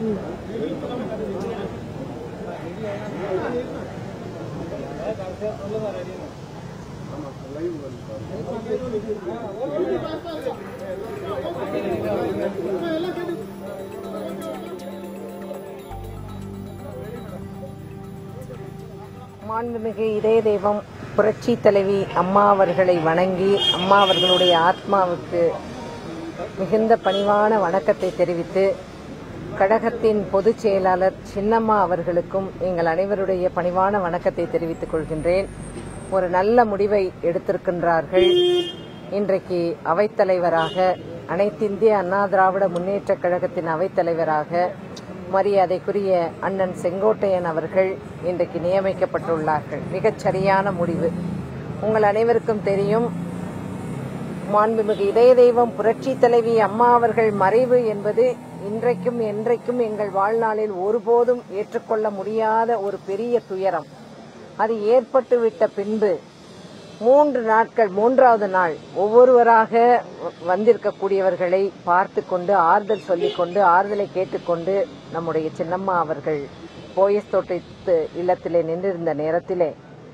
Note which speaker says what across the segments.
Speaker 1: மாண்புமிகு இதய தெய்வம் புரட்சி தலைவி அம்மா அவர்களை வணங்கி அம்மா அவர்களுடைய ஆத்மாவுக்கு மிகுந்த பணிவான வணக்கத்தை தெரிவித்து கழகத்தின் பொதுச் செயலாளர் சின்னம்மா அவர்களுக்கும் எங்கள் அனைவருடைய பணிவான வணக்கத்தை தெரிவித்துக் கொள்கின்றேன் ஒரு நல்ல முடிவை எடுத்திருக்கின்றார்கள் இன்றைக்கு அவைத்தலைவராக அனைத்திந்திய அண்ணா திராவிட முன்னேற்றக் கழகத்தின் அவைத்தலைவராக மரியாதைக்குரிய அண்ணன் செங்கோட்டையன் அவர்கள் இன்றைக்கு நியமிக்கப்பட்டுள்ளார்கள் மிகச் சரியான முடிவு உங்கள் அனைவருக்கும் தெரியும் மாண்புமிகு இதய தெய்வம் புரட்சி தலைவி அம்மா அவர்கள் மறைவு என்பது இன்றைக்கும் என்றைக்கும் எங்கள் வாழ்நாளில் ஒருபோதும் ஏற்றுக்கொள்ள முடியாத ஒரு பெரிய துயரம் அது ஏற்பட்டுவிட்ட பின்பு மூன்று நாட்கள் மூன்றாவது நாள் ஒவ்வொருவராக வ- வந்திருக்கக்கூடியவர்களை பார்த்து கொண்டு ஆறுதல் சொல்லிக்கொண்டு ஆறுதலை கேட்டுக்கொண்டு நம்முடைய சின்னம்மா அவர்கள் போயஸ் தோட்டத்து இல்லத்திலே நின்றிருந்த நேரத்திலே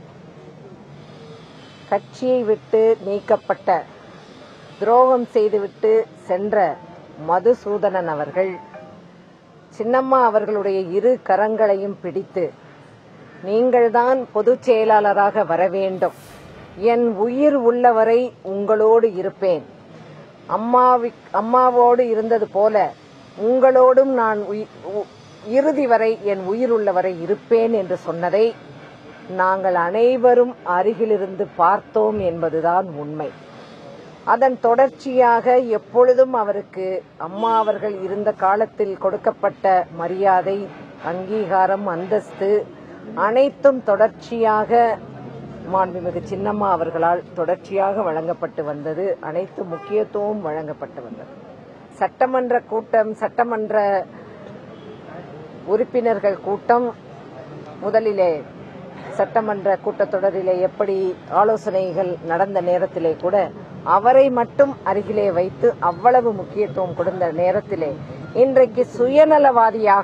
Speaker 1: கட்சியை விட்டு நீக்கப்பட்ட துரோகம் செய்துவிட்டு சென்ற மதுசூதனன் அவர்கள் சின்னம்மா அவர்களுடைய இரு கரங்களையும் பிடித்து நீங்கள்தான் பொதுச் செயலாளராக வர வேண்டும் என் உயிர் உள்ளவரை உங்களோடு இருப்பேன் அம்மாவி அம்மாவோடு இருந்தது போல உங்களோடும் நான் உயி- உ- இறுதி வரை என் உயிர் உள்ளவரை இருப்பேன் என்று சொன்னதை நாங்கள் அனைவரும் அருகிலிருந்து பார்த்தோம் என்பதுதான் உண்மை அதன் தொடர்ச்சியாக எப்பொழுதும் அவருக்கு அம்மா அவர்கள் இருந்த காலத்தில் கொடுக்கப்பட்ட மரியாதை அங்கீகாரம் அந்தஸ்து அனைத்தும் தொடர்ச்சியாக மாண்புமிகு சின்னம்மா அவர்களால் தொடர்ச்சியாக வழங்கப்பட்டு வந்தது அனைத்து முக்கியத்துவம் வழங்கப்பட்டு வந்தது சட்டமன்ற கூட்டம் சட்டமன்ற உறுப்பினர்கள் கூட்டம் முதலிலே சட்டமன்ற கூட்டத்தொடரிலே எப்படி ஆலோசனைகள் நடந்த நேரத்திலே கூட அவரை மட்டும் அருகிலே வைத்து அவ்வளவு முக்கியத்துவம் கொடுத்த நேரத்திலே இன்றைக்கு சுயநலவாதியாக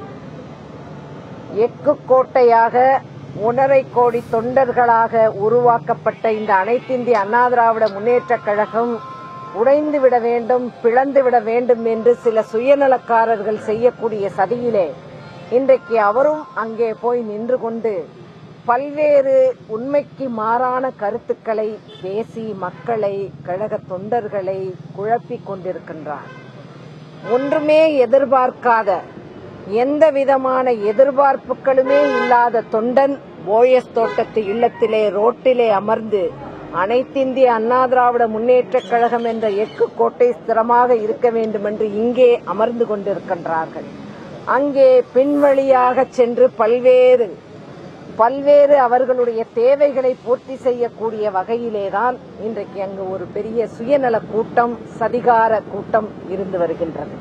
Speaker 1: எக்கு கோட்டையாக ஒன்றரை கோடி தொண்டர்களாக உருவாக்கப்பட்ட இந்த அனைத்திந்திய அண்ணா திராவிட முன்னேற்றக் கழகம் உடைந்து விட வேண்டும் பிளந்து விட வேண்டும் என்று சில சுயநலக்காரர்கள் செய்யக்கூடிய சதியிலே இன்றைக்கு அவரும் அங்கே போய் நின்று கொண்டு பல்வேறு உண்மைக்கு மாறான கருத்துக்களை பேசி மக்களை கழக தொண்டர்களை குழப்பிக் கொண்டிருக்கின்றார் ஒன்றுமே எதிர்பார்க்காத எந்த விதமான எதிர்பார்ப்புகளுமே இல்லாத தொண்டன் போயஸ் தோட்டத்து இல்லத்திலே ரோட்டிலே அமர்ந்து அனைத்திந்திய அண்ணா திராவிட முன்னேற்றக் கழகம் என்ற எக்கு கோட்டை ஸ்திரமாக இருக்க வேண்டும் என்று இங்கே அமர்ந்து கொண்டிருக்கின்றார்கள் அங்கே பின்வழியாக சென்று பல்வேறு பல்வேறு அவர்களுடைய தேவைகளை பூர்த்தி செய்யக்கூடிய வகையிலேதான் இன்றைக்கு அங்கு ஒரு பெரிய சுயநல கூட்டம் சதிகார கூட்டம் இருந்து வருகின்றது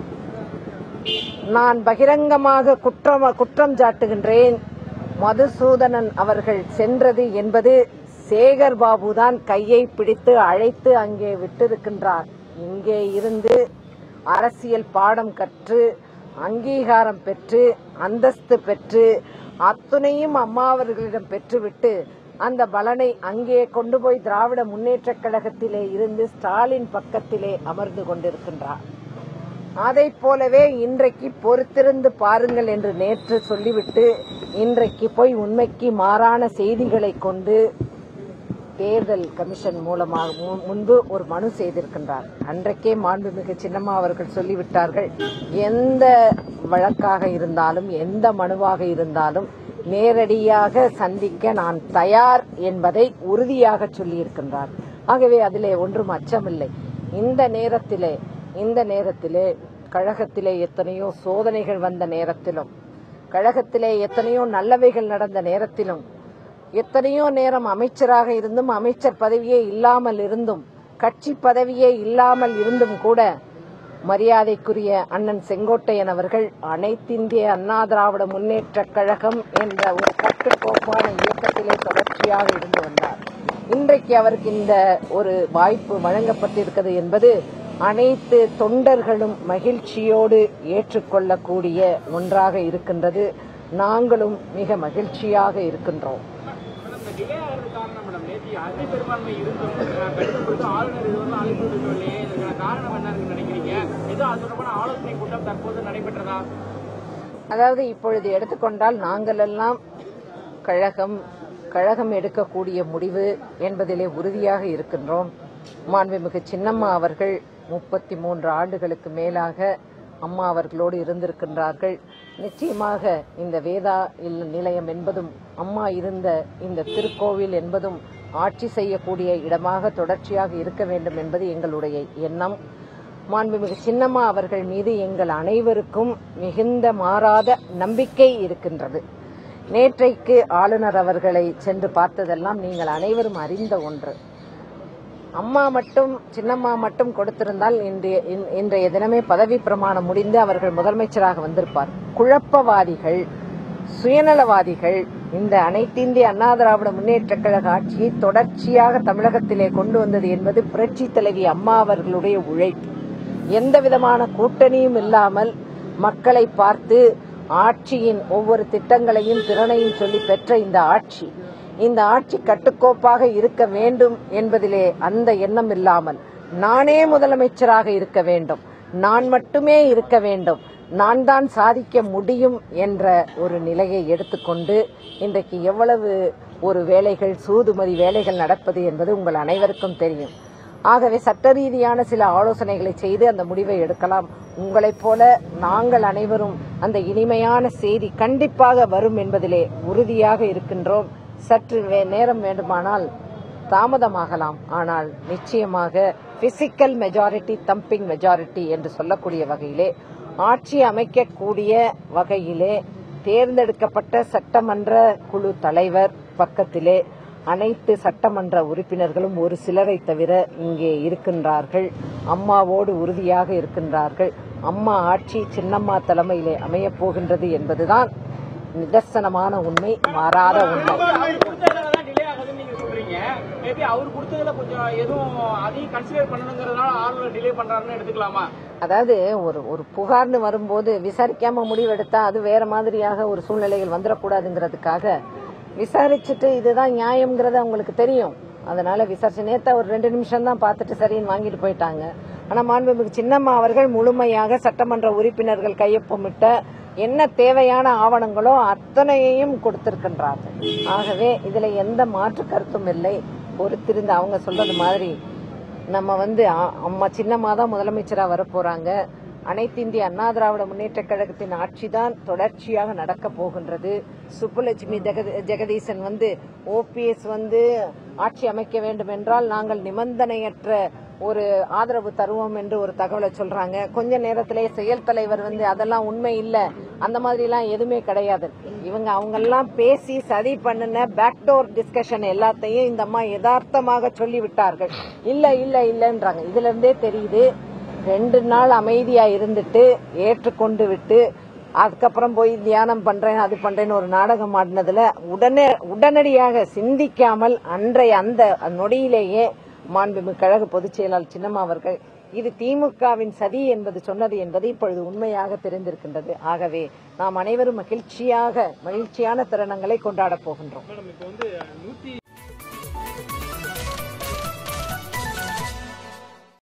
Speaker 1: நான் பகிரங்கமாக குற்றம் குற்றம் சாட்டுகின்றேன் மதுசூதனன் அவர்கள் சென்றது என்பது சேகர் பாபு தான் கையை பிடித்து அழைத்து அங்கே விட்டிருக்கின்றார் இங்கே இருந்து அரசியல் பாடம் கற்று அங்கீகாரம் பெற்று அந்தஸ்து பெற்று அத்துணையும் அம்மா அவர்களிடம் பெற்றுவிட்டு அந்த பலனை அங்கே கொண்டு போய் திராவிட முன்னேற்றக் கழகத்திலே இருந்து ஸ்டாலின் பக்கத்திலே அமர்ந்து கொண்டிருக்கின்றார் அதைப் போலவே இன்றைக்கு பொறுத்திருந்து பாருங்கள் என்று நேற்று சொல்லிவிட்டு இன்றைக்கு போய் உண்மைக்கு மாறான செய்திகளை கொண்டு தேர்தல் கமிஷன் மூலமாக மு- முன்பு ஒரு மனு செய்திருக்கின்றார் அன்றைக்கே மாண்புமிகு சின்னம்மா அவர்கள் சொல்லிவிட்டார்கள் எந்த வழக்காக இருந்தாலும் எந்த மனுவாக இருந்தாலும் நேரடியாக சந்திக்க நான் தயார் என்பதை உறுதியாக சொல்லியிருக்கின்றார் ஆகவே அதிலே ஒன்றும் அச்சமில்லை இந்த நேரத்திலே இந்த நேரத்திலே கழகத்திலே எத்தனையோ சோதனைகள் வந்த நேரத்திலும் கழகத்திலே எத்தனையோ நல்லவைகள் நடந்த நேரத்திலும் எத்தனையோ நேரம் அமைச்சராக இருந்தும் அமைச்சர் பதவியே இல்லாமல் இருந்தும் கட்சி பதவியே இல்லாமல் இருந்தும் கூட மரியாதைக்குரிய அண்ணன் செங்கோட்டையன் அவர்கள் அனைத்திந்திய அண்ணா திராவிட முன்னேற்றக் கழகம் என்ற ஒரு கட்டுக்கோப்பான இயக்கத்திலே தொடர்ச்சியாக இருந்து வந்தார் இன்றைக்கு அவருக்கு இந்த ஒரு வாய்ப்பு வழங்கப்பட்டிருக்கிறது என்பது அனைத்து தொண்டர்களும் மகிழ்ச்சியோடு ஏற்றுக்கொள்ளக்கூடிய ஒன்றாக இருக்கின்றது நாங்களும் மிக மகிழ்ச்சியாக இருக்கின்றோம்
Speaker 2: மேடம் இந்த டிலே ஆகிறதுக்கு காரணம் மேடம் நேற்று அதி பெரும்பான்மை இருந்தும் அஹ், கடிதம் கொடுத்து ஆளுநர் இது வந்து அழைப்பு விடுக்கவில்லையே இதுக்கான காரணம் என்ன இருக்குன்னு நினைக்கிறீங்க ஏதோ அது தொடர்பான ஆலோசனை கூட்டம் தற்போது நடைபெற்றதா
Speaker 1: அதாவது இப்பொழுது எடுத்துக்கொண்டால் நாங்கள் எல்லாம் கழகம் கழகம் எடுக்கக்கூடிய முடிவு என்பதிலே உறுதியாக இருக்கின்றோம் மாண்புமிகு சின்னம்மா அவர்கள் முப்பத்தி மூன்று ஆண்டுகளுக்கு மேலாக அம்மா அவர்களோடு இருந்திருக்கின்றார்கள் நிச்சயமாக இந்த வேதா இல்ல- நிலையம் என்பதும் அம்மா இருந்த இந்த திருக்கோவில் என்பதும் ஆட்சி செய்யக்கூடிய இடமாக தொடர்ச்சியாக இருக்க வேண்டும் என்பது எங்களுடைய எண்ணம் மாண்புமிகு சின்னம்மா அவர்கள் மீது எங்கள் அனைவருக்கும் மிகுந்த மாறாத நம்பிக்கை இருக்கின்றது நேற்றைக்கு ஆளுநர் அவர்களை சென்று பார்த்ததெல்லாம் நீங்கள் அனைவரும் அறிந்த ஒன்று அம்மா மட்டும் சின்னம்மா மட்டும் கொடுத்திருந்தால் இன்றைய இன்- இன்றைய தினமே பதவி பிரமாணம் முடிந்து அவர்கள் முதலமைச்சராக வந்திருப்பார் குழப்பவாதிகள் சுயநலவாதிகள் இந்த அனைத்திந்திய அண்ணா திராவிட முன்னேற்ற கழக ஆட்சியை தொடர்ச்சியாக தமிழகத்திலே கொண்டு வந்தது என்பது புரட்சி தலைவி அம்மா அவர்களுடைய உழைப்பு எந்த விதமான கூட்டணியும் இல்லாமல் மக்களை பார்த்து ஆட்சியின் ஒவ்வொரு திட்டங்களையும் திறனையும் சொல்லி பெற்ற இந்த ஆட்சி இந்த ஆட்சி கட்டுக்கோப்பாக இருக்க வேண்டும் என்பதிலே அந்த எண்ணம் இல்லாமல் நானே முதலமைச்சராக இருக்க வேண்டும் நான் மட்டுமே இருக்க வேண்டும் நான் தான் சாதிக்க முடியும் என்ற ஒரு நிலையை எடுத்துக்கொண்டு இன்றைக்கு எவ்வளவு ஒரு வேலைகள் சூதுமதி வேலைகள் நடப்பது என்பது உங்கள் அனைவருக்கும் தெரியும் ஆகவே சட்ட ரீதியான சில ஆலோசனைகளை செய்து அந்த முடிவை எடுக்கலாம் உங்களைப் போல நாங்கள் அனைவரும் அந்த இனிமையான செய்தி கண்டிப்பாக வரும் என்பதிலே உறுதியாக இருக்கின்றோம் சற்று வே- நேரம் வேண்டுமானால் தாமதமாகலாம் ஆனால் நிச்சயமாக பிசிக்கல் மெஜாரிட்டி தம்பிங் மெஜாரிட்டி என்று சொல்லக்கூடிய வகையிலே ஆட்சி அமைக்கக்கூடிய வகையிலே தேர்ந்தெடுக்கப்பட்ட சட்டமன்ற குழு தலைவர் பக்கத்திலே அனைத்து சட்டமன்ற உறுப்பினர்களும் ஒரு சிலரை தவிர இங்கே இருக்கின்றார்கள் அம்மாவோடு உறுதியாக இருக்கின்றார்கள் அம்மா ஆட்சி சின்னம்மா தலைமையிலே அமையப் போகின்றது என்பதுதான் நிதர்சனமான உண்மை மாறாத உண்மை
Speaker 2: அவர் கொடுத்ததுல தான் டிலே ஆகுதுன்னு நீங்க சொல்றீங்க மேபி அவர் கொடுத்ததுல கொஞ்சம் எதுவும் அதையும் கன்சிடர் பண்ணணுங்கிறதுனால ஆளுநர் டிலே பண்றாருன்னு எடுத்துக்கலாமா
Speaker 1: அதாவது ஒரு ஒரு புகார்னு வரும்போது விசாரிக்காம முடிவெடுத்தா அது வேற மாதிரியாக ஒரு சூழ்நிலைகள் வந்துடக்கூடாதுங்கிறதுக்காக விசாரிச்சுட்டு இதுதான் நியாயம்ங்கிறது அவங்களுக்கு தெரியும் அதனால விசாரிச்சு நேத்த ஒரு ரெண்டு நிமிஷம் தான் பார்த்துட்டு சரின்னு வாங்கிட்டு போயிட்டாங்க ஆனா மாண்புமிகு சின்னம்மா அவர்கள் முழுமையாக சட்டமன்ற உறுப்பினர்கள் கையொப்பமிட்ட என்ன தேவையான ஆவணங்களோ அத்தனையையும் கொடுத்திருக்கின்றார்கள் ஆகவே இதுல எந்த மாற்று கருத்தும் இல்லை பொறுத்திருந்து அவங்க சொல்றது மாதிரி நம்ம வந்து அ- அம்மா சின்னம்மா தான் முதலமைச்சரா வரப்போறாங்க அனைத்து இந்திய அண்ணா திராவிட முன்னேற்ற கழகத்தின் ஆட்சி தான் தொடர்ச்சியாக நடக்க போகின்றது சுப்புலட்சுமி ஜெகதி- ஜெகதீசன் வந்து ஓபிஎஸ் வந்து ஆட்சி அமைக்க வேண்டும் என்றால் நாங்கள் நிபந்தனையற்ற ஒரு ஆதரவு தருவோம் என்று ஒரு தகவலை சொல்றாங்க கொஞ்ச நேரத்திலே செயல் தலைவர் வந்து அதெல்லாம் உண்மை இல்ல அந்த மாதிரி எல்லாம் எதுவுமே கிடையாது இவங்க அவங்க எல்லாம் பேசி சதி பண்ணின பேக்டோர் டிஸ்கஷன் எல்லாத்தையும் இந்த அம்மா யதார்த்தமாக சொல்லி விட்டார்கள் இல்ல இல்ல இல்லன்றாங்க இதுல இருந்தே தெரியுது ரெண்டு நாள் அமைதியா இருந்துட்டு ஏற்றுக்கொண்டு விட்டு அதுக்கப்புறம் போய் தியானம் பண்றேன் அது பண்றேன்னு ஒரு நாடகம் ஆடினதுல உடனே உடனடியாக சிந்திக்காமல் அன்றைய அந்த நொடியிலேயே மாண்புமிகு கழக பொதுச் செயலாளர் சின்னம்மா அவர்கள் இது திமுகவின் சதி என்பது சொன்னது என்பது இப்பொழுது உண்மையாக தெரிந்திருக்கின்றது ஆகவே நாம் அனைவரும் மகிழ்ச்சியாக மகிழ்ச்சியான தருணங்களை கொண்டாடப் போகின்றோம்
Speaker 2: மேடம் இப்போ வந்து